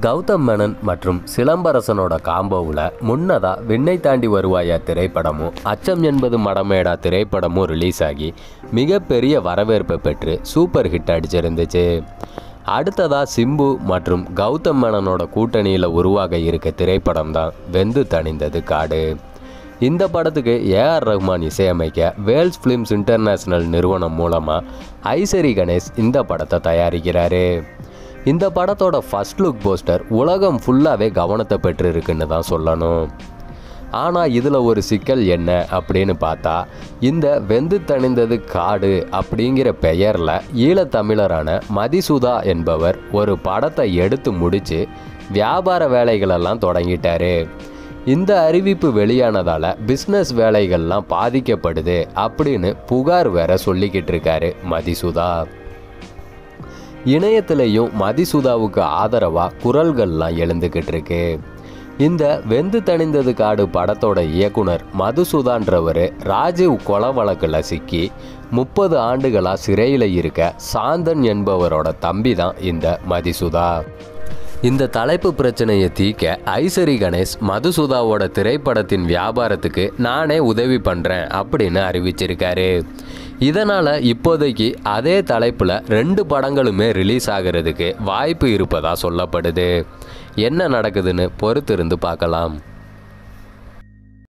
கௌதம் மேனன் மற்றும் சிலம்பரசனோட காம்போவில் முன்னதாக விண்ணை தாண்டி வருவாயா திரைப்படமும் அச்சம் என்பது மடமேடா திரைப்படமும் ரிலீஸ் ஆகி மிகப்பெரிய வரவேற்பை பெற்று சூப்பர் ஹிட் அடிச்சிருந்துச்சு அடுத்ததாக சிம்பு மற்றும் கௌதம் மேனனோட கூட்டணியில் உருவாக இருக்க திரைப்படம் தான் வெந்து தணிந்தது காடு இந்த படத்துக்கு ஏஆர் ரஹ்மான் இசையமைக்க வேல்ஸ் ஃபிலிம்ஸ் இன்டர்நேஷனல் நிறுவனம் மூலமாக ஐசரி கணேஷ் இந்த படத்தை தயாரிக்கிறாரு இந்த படத்தோட ஃபர்ஸ்ட் லுக் போஸ்டர் உலகம் ஃபுல்லாகவே கவனத்தை பெற்றிருக்குன்னு தான் சொல்லணும் ஆனால் இதில் ஒரு சிக்கல் என்ன அப்படின்னு பார்த்தா இந்த வெந்து தணிந்தது காடு அப்படிங்கிற பெயரில் ஈழத்தமிழரான மதிசுதா என்பவர் ஒரு படத்தை எடுத்து முடித்து வியாபார வேலைகளெல்லாம் தொடங்கிட்டாரு இந்த அறிவிப்பு வெளியானதால் பிஸ்னஸ் வேலைகள்லாம் பாதிக்கப்படுது அப்படின்னு புகார் வேற சொல்லிக்கிட்டு இருக்காரு மதிசுதா இணையத்திலையும் மதிசுதாவுக்கு ஆதரவாக குரல்கள்லாம் எழுந்துக்கிட்டு இருக்கு இந்த வெந்து தணிந்தது காடு படத்தோட இயக்குனர் மதுசுதான்றவர் ராஜீவ் கொலை வழக்கில் சிக்கி முப்பது ஆண்டுகளாக சிறையில் இருக்க சாந்தன் என்பவரோட தம்பி தான் இந்த மதிசுதா இந்த தலைப்பு பிரச்சனையை தீர்க்க ஐசரி கணேஷ் மதுசுதாவோட திரைப்படத்தின் வியாபாரத்துக்கு நானே உதவி பண்ணுறேன் அப்படின்னு அறிவிச்சிருக்காரு இதனால் இப்போதைக்கு அதே தலைப்பில் ரெண்டு படங்களுமே ரிலீஸ் ஆகிறதுக்கு வாய்ப்பு இருப்பதா சொல்லப்படுது என்ன நடக்குதுன்னு பொறுத்திருந்து பார்க்கலாம்